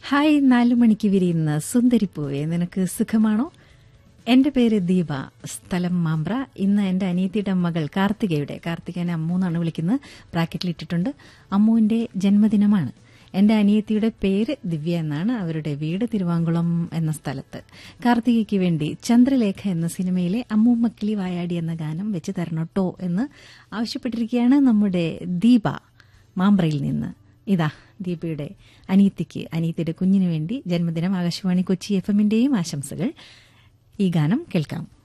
hi നാലു മണിക്ക് വിരിയുന്ന സുന്ദരിപ്പൂവേ നിനക്ക് സുഖമാണോ എന്റെ പേര് ദീപ സ്ഥലം മാമ്പ്ര ഇന്ന് എന്റെ അനിയത്തിയുടെ മകൾ കാർത്തികയുടെ കാർത്തികനെ അമ്മു എന്നാണ് വിളിക്കുന്നത് ബ്രാക്കറ്റിൽ ഇട്ടിട്ടുണ്ട് അമ്മുവിന്റെ ജന്മദിനമാണ് എന്റെ അനിയത്തിയുടെ പേര് ദിവ്യ എന്നാണ് അവരുടെ വീട് തിരുവാങ്കുളം എന്ന സ്ഥലത്ത് കാർത്തികയ്ക്ക് വേണ്ടി ചന്ദ്രലേഖ എന്ന സിനിമയിലെ അമ്മു മക്കിളി വായാടി എന്ന ഗാനം വെച്ച് തരണട്ടോ എന്ന് ആവശ്യപ്പെട്ടിരിക്കുകയാണ് നമ്മുടെ ദീപ മാമ്പ്രയിൽ നിന്ന് ഇതാ ദീപയുടെ അനീത്തിക്ക് അനീത്തിയുടെ കുഞ്ഞിനു വേണ്ടി ജന്മദിനം ആകാശവാണി കൊച്ചി എഫ് എമ്മിന്റെയും ആശംസകൾ ഈ ഗാനം കേൾക്കാം